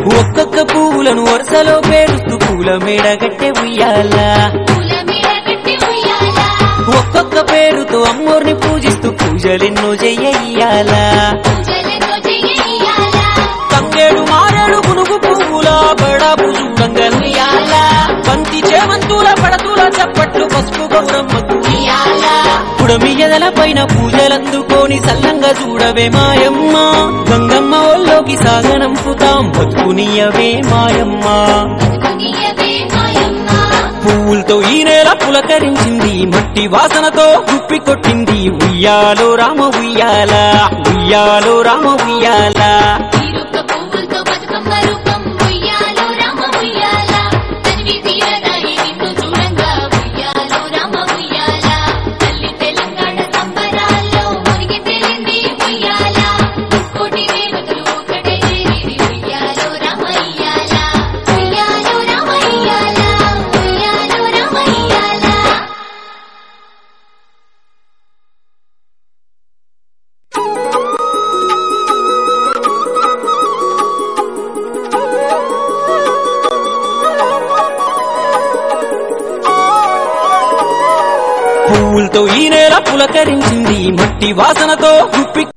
ఒక్కొక్క పువ్వులను వరుసలో పేరుస్తూ పూల మేడగట్టె ఉయ్యాల పూల మీద కట్టి ఉయ్యాల ఒక్కొక్క పేరుతో అమ్మోర్ని పూజిస్తూ పూజలెన్నో చెయ్యాల పూజలెన్నో చెయ్యాల తంగేడు మారేడు పునుగు పువ్వుల బడాపు చూడంగలుయాల బంతి చేమంతుల పడతుల చప్పట్లు పసుపు గౌరమ్మకు ఉయ్యాల పుడమి ఎదల పైన పూజలందుకోని సల్లంగా చూడవే మాయమ్మ గంగమ్మ ఒళ్ళోకి సాగనంపుతాం బతుకునియవే మాయమ్మ దునియవే మాయమ్మ పువ్వులతో ఈ నేల పులకరించింది మట్టి వాసనతో కుప్పి కొట్టింది ఉయ్యాలో రామ ఉయ్యాల ఉయ్యాలో రామ ఉయ్యాల తీరుక్క పువ్వులతో బతుకమ్మ రూపం ఉయ్యాలో రామ ఉయ్యాల తనివి తీరదాయి నిన్ను చూడంగా ఉయ్యాలో రామ ఉయ్యాల తల్లి తెలంగాణ సంబరాల్లో మునిగి తేలింది ఉయ్యాల కోటి దేవతలు ఒకటే చేరి ఉయ్యాలో రామ ఉయ్యాల ఉయ్యాలో రామ ఉయ్యాల ఉయ్యాలో రామ ఉయ్యాల పువ్వులతో ఈ నేల పులకరించింది మట్టి వాసనతో కుప్పి